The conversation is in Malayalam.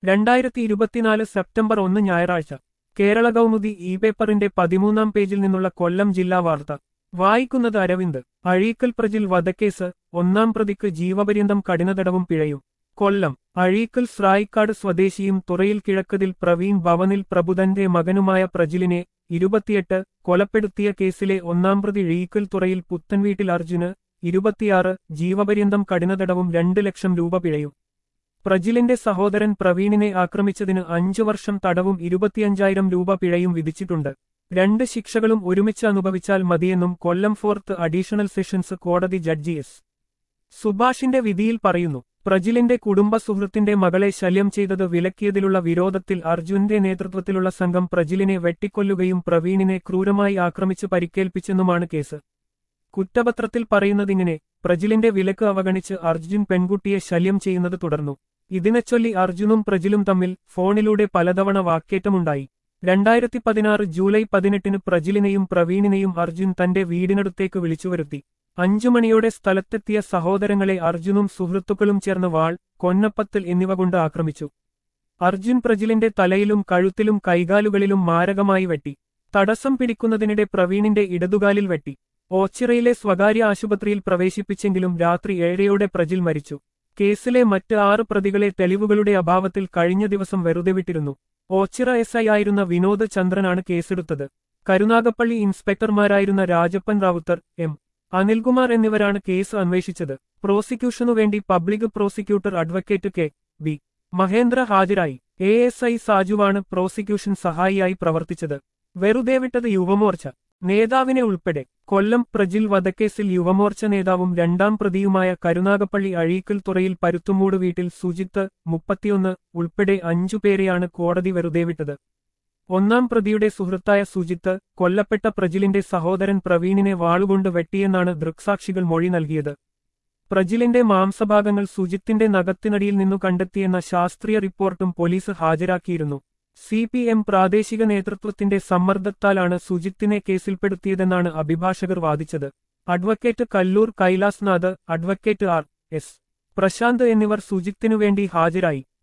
രണ്ടായിരത്തി ഇരുപത്തിനാല് സെപ്റ്റംബർ ഒന്ന് ഞായറാഴ്ച കേരള കൗമുദി ഇ പേപ്പറിന്റെ പതിമൂന്നാം പേജിൽ നിന്നുള്ള കൊല്ലം ജില്ലാ വാർത്ത വായിക്കുന്നത് അരവിന്ദ് അഴീക്കൽ പ്രജിൽ വധക്കേസ് ഒന്നാം പ്രതിക്ക് ജീവപര്യന്തം കഠിനതടവും പിഴയും കൊല്ലം അഴീക്കൽ സ്രായിക്കാട് സ്വദേശിയും തുറയിൽ കിഴക്കതിൽ പ്രവീൺ ഭവനിൽ പ്രബുധന്റെ മകനുമായ പ്രജിലിനെ ഇരുപത്തിയെട്ട് കൊലപ്പെടുത്തിയ കേസിലെ ഒന്നാം പ്രതിഴീക്കൽ തുറയിൽ പുത്തൻവീട്ടിൽ അർജുന് ഇരുപത്തിയാറ് ജീവപര്യന്തം കഠിനതടവും രണ്ട് ലക്ഷം രൂപ പിഴയും പ്രജിലിന്റെ സഹോദരൻ പ്രവീണിനെ ആക്രമിച്ചതിന് അഞ്ചു വർഷം തടവും ഇരുപത്തിയഞ്ചായിരം രൂപ പിഴയും വിധിച്ചിട്ടുണ്ട് രണ്ട് ശിക്ഷകളും ഒരുമിച്ച് അനുഭവിച്ചാൽ മതിയെന്നും കൊല്ലം ഫോർത്ത് അഡീഷണൽ സെഷൻസ് കോടതി ജഡ്ജി എസ് സുഭാഷിന്റെ വിധിയിൽ പറയുന്നു പ്രജിലിന്റെ കുടുംബ സുഹൃത്തിന്റെ മകളെ ശല്യം ചെയ്തത് വിലക്കിയതിലുള്ള വിരോധത്തിൽ അർജുന്റെ നേതൃത്വത്തിലുള്ള സംഘം പ്രജിലിനെ വെട്ടിക്കൊല്ലുകയും പ്രവീണിനെ ക്രൂരമായി ആക്രമിച്ച് പരിക്കേൽപ്പിച്ചെന്നുമാണ് കേസ് കുറ്റപത്രത്തിൽ പറയുന്നതിങ്ങനെ പ്രജിലിന്റെ വിലക്ക് അവഗണിച്ച് അർജുൻ പെൺകുട്ടിയെ ശല്യം ചെയ്യുന്നത് തുടർന്നു ഇതിനെച്ചൊല്ലി അർജുനും പ്രജിലും തമ്മിൽ ഫോണിലൂടെ പലതവണ വാക്കേറ്റമുണ്ടായി രണ്ടായിരത്തി പതിനാറ് ജൂലൈ പതിനെട്ടിന് പ്രജിലിനെയും പ്രവീണിനെയും അർജുൻ തന്റെ വീടിനടുത്തേക്ക് വിളിച്ചുവരുത്തി അഞ്ചു മണിയോടെ സ്ഥലത്തെത്തിയ സഹോദരങ്ങളെ അർജുനും സുഹൃത്തുക്കളും ചേർന്ന് വാൾ കൊന്നപ്പത്തൽ എന്നിവ കൊണ്ട് ആക്രമിച്ചു അർജുൻ പ്രജിലിന്റെ തലയിലും കഴുത്തിലും കൈകാലുകളിലും മാരകമായി വെട്ടി തടസ്സം പിടിക്കുന്നതിനിടെ പ്രവീണിന്റെ ഇടതുകാലിൽ വെട്ടി ഓച്ചിറയിലെ സ്വകാര്യ ആശുപത്രിയിൽ പ്രവേശിപ്പിച്ചെങ്കിലും രാത്രി ഏഴയോടെ പ്രജിൽ മരിച്ചു കേസിലെ മറ്റ് ആറ് പ്രതികളെ തെളിവുകളുടെ അഭാവത്തിൽ കഴിഞ്ഞ ദിവസം വെറുതെ വിട്ടിരുന്നു ഓച്ചിറ എസ് ഐ ആയിരുന്ന വിനോദ് ചന്ദ്രനാണ് കേസെടുത്തത് കരുനാഗപ്പള്ളി ഇൻസ്പെക്ടർമാരായിരുന്ന രാജപ്പൻ റാവുത്തർ എം അനിൽകുമാർ എന്നിവരാണ് കേസ് അന്വേഷിച്ചത് പ്രോസിക്യൂഷനു വേണ്ടി public prosecutor advocate K V Mahendra ഹാജരായി എ എസ് ഐ സാജുവാണ് പ്രോസിക്യൂഷൻ സഹായിയായി പ്രവർത്തിച്ചത് വെറുതെ വിട്ടത് യുവമോർച്ച നേതാവിനെ ഉൾപ്പെടെ കൊല്ലം പ്രജിൽ വധക്കേസിൽ യുവമോർച്ച നേതാവും രണ്ടാം പ്രതിയുമായ കരുനാഗപ്പള്ളി അഴീക്കൽ തുറയിൽ പരുത്തുമൂട് വീട്ടിൽ സുജിത്ത് മുപ്പത്തിയൊന്ന് ഉൾപ്പെടെ അഞ്ചുപേരെയാണ് കോടതി വെറുതെ വിട്ടത് ഒന്നാം പ്രതിയുടെ സുഹൃത്തായ സുജിത്ത് കൊല്ലപ്പെട്ട പ്രജിലിന്റെ സഹോദരൻ പ്രവീണിനെ വാളുകൊണ്ട് വെട്ടിയെന്നാണ് ദൃക്സാക്ഷികൾ മൊഴി നൽകിയത് പ്രജിലിന്റെ മാംസഭാഗങ്ങൾ സുജിത്തിന്റെ നഖത്തിനടിയിൽ നിന്നു കണ്ടെത്തിയെന്ന ശാസ്ത്രീയ റിപ്പോർട്ടും പോലീസ് ഹാജരാക്കിയിരുന്നു സി പി എം പ്രാദേശിക നേതൃത്വത്തിന്റെ സമ്മർദ്ദത്താലാണ് സുജിത്തിനെ കേസിൽപ്പെടുത്തിയതെന്നാണ് അഭിഭാഷകർ വാദിച്ചത് advocate Kallur Kailasnath advocate R S Prashanth എന്നിവർ സുജിത്തിനുവേണ്ടി ഹാജരായി